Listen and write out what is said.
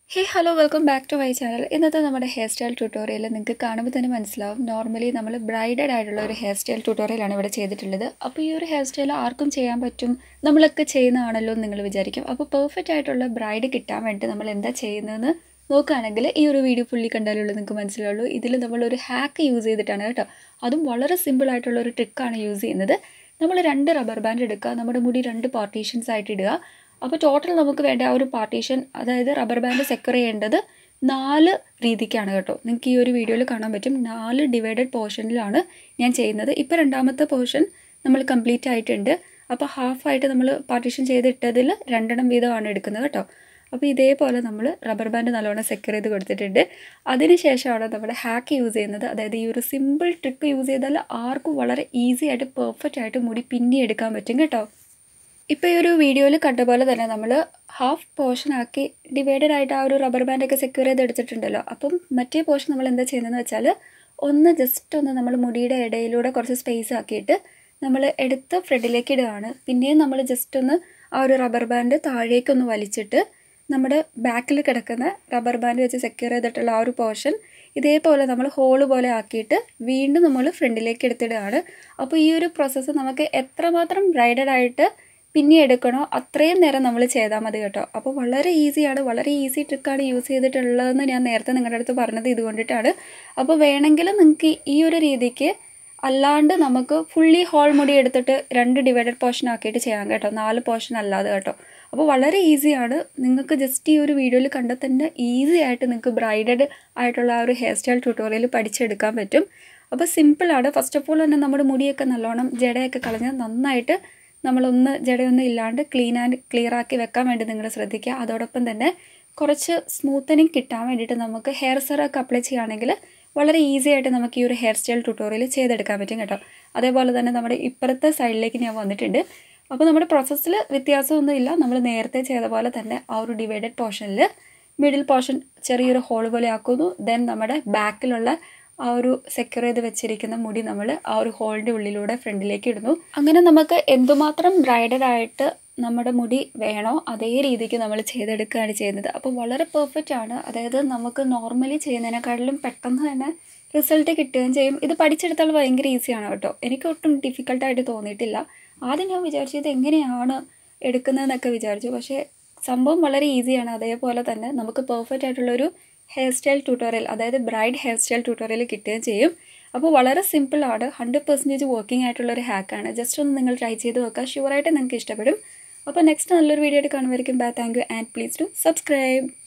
hey hello welcome back to my channel ഇന്നത്തെ നമ്മുടെ hair hairstyle tutorial നിങ്ങൾക്ക് കാണുമ്പോൾ തന്നെ മനസ്സിലാവും നോർമലി നമ്മൾ ബ്രൈഡഡ് ആയിട്ടുള്ള ഒരു ഹെയർ സ്റ്റൈൽ ട്യൂട്ടോറിയലാണ് ഇവിടെ ചെയ്തിട്ടുള്ളത് അപ്പോൾ ഈ ഒരു ഹെയർ സ്റ്റൈൽ ആർക്കും ചെയ്യാൻ പറ്റും നമ്മളൊക്കെ ചെയ്യുന്നതാണല്ലോ എന്ന് നിങ്ങൾ വിചാരിക്കും അപ്പോൾ പെർഫെക്റ്റ് ആയിട്ടുള്ള ബ്രൈഡ് കിട്ടാൻ വേണ്ടി നമ്മൾ എന്താ ചെയ്യുന്നതെന്ന് നോക്കുകയാണെങ്കിൽ ഈ ഒരു വീഡിയോ ഫുള്ളി കണ്ടാലുള്ളൂ നിങ്ങൾക്ക് മനസ്സിലാവുള്ളൂ ഇതിൽ നമ്മളൊരു ഹാക്ക് യൂസ് ചെയ്തിട്ടാണ് കേട്ടോ അതും വളരെ സിമ്പിൾ ആയിട്ടുള്ള ഒരു ട്രിക്കാണ് യൂസ് ചെയ്യുന്നത് നമ്മൾ രണ്ട് റബ്ബർ ബാൻഡ് എടുക്കുക നമ്മുടെ മുടി രണ്ട് പാർട്ടീഷൻസ് ആയിട്ട് ഇടുക അപ്പോൾ ടോട്ടൽ നമുക്ക് വേണ്ട ആ ഒരു പാർട്ടീഷൻ അതായത് റബ്ബർ ബാൻഡ് സെക്യൂർ ചെയ്യേണ്ടത് നാല് രീതിക്കാണ് കേട്ടോ നിങ്ങൾക്ക് ഈ ഒരു വീഡിയോയിൽ കാണാൻ പറ്റും നാല് ഡിവൈഡഡ് പോർഷനിലാണ് ഞാൻ ചെയ്യുന്നത് ഇപ്പോൾ രണ്ടാമത്തെ പോർഷൻ നമ്മൾ കംപ്ലീറ്റ് ആയിട്ടുണ്ട് അപ്പോൾ ഹാഫായിട്ട് നമ്മൾ പാർട്ടീഷൻ ചെയ്തിട്ടതിൽ രണ്ടെണ്ണം വീതമാണ് എടുക്കുന്നത് കേട്ടോ അപ്പോൾ ഇതേപോലെ നമ്മൾ റബ്ബർ ബാൻഡ് നല്ലോണം സെക്യൂർ ചെയ്ത് കൊടുത്തിട്ടുണ്ട് അതിനുശേഷമാണ് നമ്മുടെ ഹാക്ക് യൂസ് ചെയ്യുന്നത് അതായത് ഈ ഒരു സിമ്പിൾ ട്രിക്ക് യൂസ് ചെയ്താൽ ആർക്കും വളരെ ഈസി ആയിട്ട് പെർഫെക്റ്റ് ആയിട്ട് മുടി പിന്നി എടുക്കാൻ പറ്റും കേട്ടോ ഇപ്പോൾ ഈ ഒരു വീഡിയോയിൽ കണ്ട പോലെ തന്നെ നമ്മൾ ഹാഫ് പോർഷൻ ആക്കി ഡിവൈഡഡ് ആയിട്ട് ആ ഒരു റബ്ബർ ബാൻഡൊക്കെ സെക്യൂർ ചെയ്ത് എടുത്തിട്ടുണ്ടല്ലോ അപ്പം മറ്റേ പോർഷൻ നമ്മൾ എന്താ ചെയ്യുന്നതെന്ന് വെച്ചാൽ ഒന്ന് ജസ്റ്റ് ഒന്ന് നമ്മൾ മുടിയുടെ ഇടയിലൂടെ കുറച്ച് സ്പേസ് ആക്കിയിട്ട് നമ്മൾ എടുത്ത് ഫ്രണ്ടിലേക്ക് ഇടുകയാണ് പിന്നെയും നമ്മൾ ജസ്റ്റ് ഒന്ന് ആ ഒരു റബ്ബർ ബാൻഡ് താഴേക്കൊന്ന് വലിച്ചിട്ട് നമ്മുടെ ബാക്കിൽ കിടക്കുന്ന റബ്ബർ ബാൻഡ് വെച്ച് സെക്യൂർ ചെയ്തിട്ടുള്ള ആ ഒരു പോർഷൻ ഇതേപോലെ നമ്മൾ ഹോള് പോലെ ആക്കിയിട്ട് വീണ്ടും നമ്മൾ ഫ്രണ്ടിലേക്ക് എടുത്തിടുകയാണ് അപ്പോൾ ഈ ഒരു പ്രോസസ്സ് നമുക്ക് എത്രമാത്രം ബ്രൈഡഡ് ആയിട്ട് പിന്നെ എടുക്കണോ അത്രയും നേരം നമ്മൾ ചെയ്താൽ മതി കേട്ടോ അപ്പോൾ വളരെ ഈസിയാണ് വളരെ ഈസി ട്രിക്കാണ് യൂസ് ചെയ്തിട്ടുള്ളതെന്ന് ഞാൻ നേരത്തെ നിങ്ങളുടെ അടുത്ത് പറഞ്ഞത് ഇതുകൊണ്ടിട്ടാണ് അപ്പോൾ വേണമെങ്കിൽ നിങ്ങൾക്ക് ഈ ഒരു രീതിക്ക് അല്ലാണ്ട് നമുക്ക് ഫുള്ളി ഹോൾ മുടി എടുത്തിട്ട് രണ്ട് ഡിവൈഡഡ് പോർഷൻ ആക്കിയിട്ട് ചെയ്യാം കേട്ടോ നാല് പോർഷൻ അല്ലാതെ കേട്ടോ അപ്പോൾ വളരെ ഈസിയാണ് നിങ്ങൾക്ക് ജസ്റ്റ് ഈ ഒരു വീഡിയോയിൽ കണ്ടാൽ തന്നെ ഈസി ആയിട്ട് നിങ്ങൾക്ക് ബ്രൈഡഡ് ആയിട്ടുള്ള ആ ഒരു ഹെയർ സ്റ്റൈൽ ട്യൂട്ടോറിയൽ പഠിച്ചെടുക്കാൻ പറ്റും അപ്പോൾ സിമ്പിളാണ് ഫസ്റ്റ് ഓഫ് ഓൾ തന്നെ നമ്മുടെ മുടിയൊക്കെ നല്ലോണം ജടയൊക്കെ കളഞ്ഞ് നന്നായിട്ട് നമ്മളൊന്ന് ജടയൊന്നും ഇല്ലാണ്ട് ക്ലീൻ ആൻഡ് ക്ലിയർ ആക്കി വെക്കാൻ വേണ്ടി നിങ്ങൾ ശ്രദ്ധിക്കുക അതോടൊപ്പം തന്നെ കുറച്ച് സ്മൂത്തനിങ് കിട്ടാൻ വേണ്ടിയിട്ട് നമുക്ക് ഹെയർ സെറൊക്കെ അപ്ലൈ ചെയ്യുകയാണെങ്കിൽ വളരെ ഈസി ആയിട്ട് നമുക്ക് ഈ ഒരു ഹെയർ സ്റ്റൈൽ ട്യൂട്ടോറിയൽ ചെയ്തെടുക്കാൻ പറ്റും കേട്ടോ അതേപോലെ തന്നെ നമ്മുടെ ഇപ്പുറത്തെ സൈഡിലേക്ക് ഞാൻ വന്നിട്ടുണ്ട് അപ്പോൾ നമ്മുടെ പ്രോസസ്സിൽ വ്യത്യാസമൊന്നും ഇല്ല നമ്മൾ നേരത്തെ ചെയ്ത പോലെ തന്നെ ആ ഒരു ഡിവൈഡഡ് പോർഷനിൽ മിഡിൽ പോർഷൻ ചെറിയൊരു ഹോൾ പോലെ ആക്കുന്നു ദെൻ നമ്മുടെ ബാക്കിലുള്ള ആ ഒരു സെക്യൂർ ചെയ്ത് വെച്ചിരിക്കുന്ന മുടി നമ്മൾ ആ ഒരു ഹോളിൻ്റെ ഉള്ളിലൂടെ ഫ്രണ്ടിലേക്ക് ഇടുന്നു അങ്ങനെ നമുക്ക് എന്തുമാത്രം ബ്രൈഡഡ് ആയിട്ട് നമ്മുടെ മുടി വേണോ അതേ രീതിക്ക് നമ്മൾ ചെയ്തെടുക്കുകയാണ് ചെയ്യുന്നത് അപ്പോൾ വളരെ പെർഫെക്റ്റ് ആണ് അതായത് നമുക്ക് നോർമലി ചെയ്യുന്നതിനെക്കാട്ടിലും പെട്ടെന്ന് തന്നെ റിസൾട്ട് കിട്ടുകയും ചെയ്യും ഇത് പഠിച്ചെടുത്താൽ ഭയങ്കര ഈസിയാണ് കേട്ടോ എനിക്ക് ഒട്ടും ഡിഫിക്കൽട്ടായിട്ട് തോന്നിയിട്ടില്ല ആദ്യം ഞാൻ വിചാരിച്ചത് എങ്ങനെയാണ് എടുക്കുന്നതെന്നൊക്കെ വിചാരിച്ചു പക്ഷേ സംഭവം വളരെ ഈസിയാണ് അതേപോലെ തന്നെ നമുക്ക് പെർഫെക്റ്റ് ആയിട്ടുള്ളൊരു ഹെയർ സ്റ്റൈൽ ട്യൂട്ടോറിയൽ അതായത് ബ്രൈഡ് ഹെയർ സ്റ്റൈൽ ട്യൂട്ടോറിയൽ കിട്ടുകയും ചെയ്യും അപ്പോൾ വളരെ സിമ്പിളാണ് ഹൺഡ്രഡ് പെർസെൻറ്റേജ് വർക്കിംഗ് ആയിട്ടുള്ളൊരു ഹാക്കാണ് ജസ്റ്റ് ഒന്ന് നിങ്ങൾ ട്രൈ ചെയ്ത് നോക്കുക ഷുവറായിട്ട് നിങ്ങൾക്ക് ഇഷ്ടപ്പെടും അപ്പോൾ നെക്സ്റ്റ് നല്ലൊരു വീഡിയോ ആയിട്ട് കാണുമായിരിക്കും bye thank you and please to subscribe